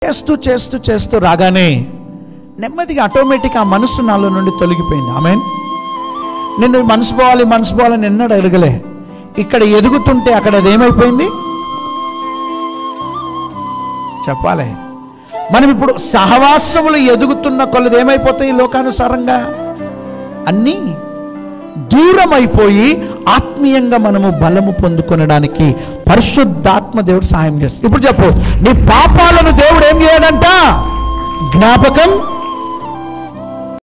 చేస్తూ చేస్తూ చేస్తూ రాగానే నెమ్మదిగా ఆటోమేటిక్ ఆ మనసు నాలో నుండి తొలగిపోయింది ఆమె నిన్ను మనసు పోవాలి మనసు పోవాలని ఎన్నడూ అడగలే ఇక్కడ ఎదుగుతుంటే అక్కడ అదేమైపోయింది చెప్పాలి మనం ఇప్పుడు సహవాసములు ఎదుగుతున్న కొలది ఏమైపోతాయి లోకానుసారంగా అన్నీ దూరం అయిపోయి ఆత్మీయంగా మనము బలము పొందుకొనడానికి పరిశుద్ధాత్మ దేవుడు సహాయం చేస్తాడు ఇప్పుడు చెప్పు నీ పాపాలను దేవుడు ఏం చేయడంట జ్ఞాపకం